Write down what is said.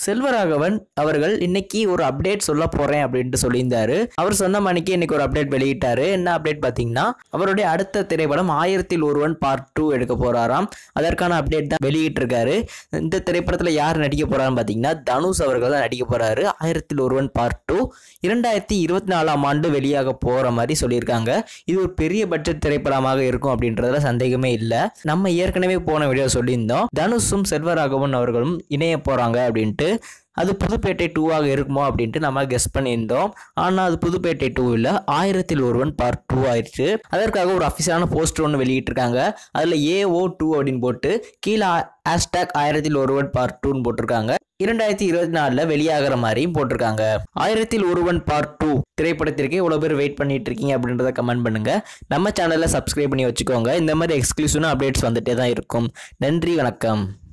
செல்வராகவன் அவர்கள் இன்னைக்கு ஒரு அப்டேட் சொல்ல போறேன் அப்படின்ட்டு சொல்லியிருந்தாரு அவர் சொன்ன மணிக்கு இன்னைக்கு ஒரு அப்டேட் வெளியிட்டாரு என்ன அப்டேட் பார்த்தீங்கன்னா அவருடைய அடுத்த திரைப்படம் ஆயிரத்தில் ஒருவன் பார்ட் டூ எடுக்க போறாராம் அதற்கான அப்டேட் தான் வெளியிட்டிருக்காரு இந்த திரைப்படத்தில் யார் நடிக்க போறான்னு பார்த்தீங்கன்னா தனுஷ் அவர்கள் தான் நடிக்க போறாரு ஆயிரத்தில் ஒருவன் பார்ட் டூ இரண்டாயிரத்தி இருபத்தி நாலாம் ஆண்டு வெளியாக போற மாதிரி சொல்லியிருக்காங்க இது ஒரு பெரிய பட்ஜெட் திரைப்படமாக இருக்கும் அப்படின்றதுல சந்தேகமே இல்லை நம்ம ஏற்கனவே போன வீடியோ சொல்லியிருந்தோம் தனுஷும் செல்வராகவன் அவர்களும் இணைய போறாங்க அப்படின்ட்டு அது புதுப்பேட்டை டூவாக இருக்குமோ அப்படின்ட்டு நம்ம கெஸ் பண்ணியிருந்தோம் ஆனால் அது புதுப்பேட்டை டூ இல்லை ஆயிரத்தில் ஒருவன் பார்ட் டூ ஆயிடுச்சு அதற்காக ஒரு அஃபிஷியலான போஸ்டர் ஒன்று வெளியிட்டிருக்காங்க அதில் ஏஓ டூ அப்படின்னு போட்டு கீழே ஹேஷ்டாக் ஆயிரத்தில் ஒருவன் பார்ட் டூன்னு போட்டிருக்காங்க இரண்டாயிரத்தி இருபத்தி நாலில் வெளியாகிற மாதிரியும் போட்டிருக்காங்க ஆயிரத்தில் ஒருவன் பார்ட் டூ திரைப்படத்திற்கு இவ்வளோ பேர் வெயிட் பண்ணிட்டு இருக்கீங்க அப்படின்றத கமெண்ட் பண்ணுங்க நம்ம சேனலை சப்ஸ்கிரைப் பண்ணி வச்சுக்கோங்க இந்த மாதிரி எக்ஸ்க்ளூசிவான அப்டேட்ஸ் வந்துட்டே தான் இருக்கும் நன்றி வணக்கம்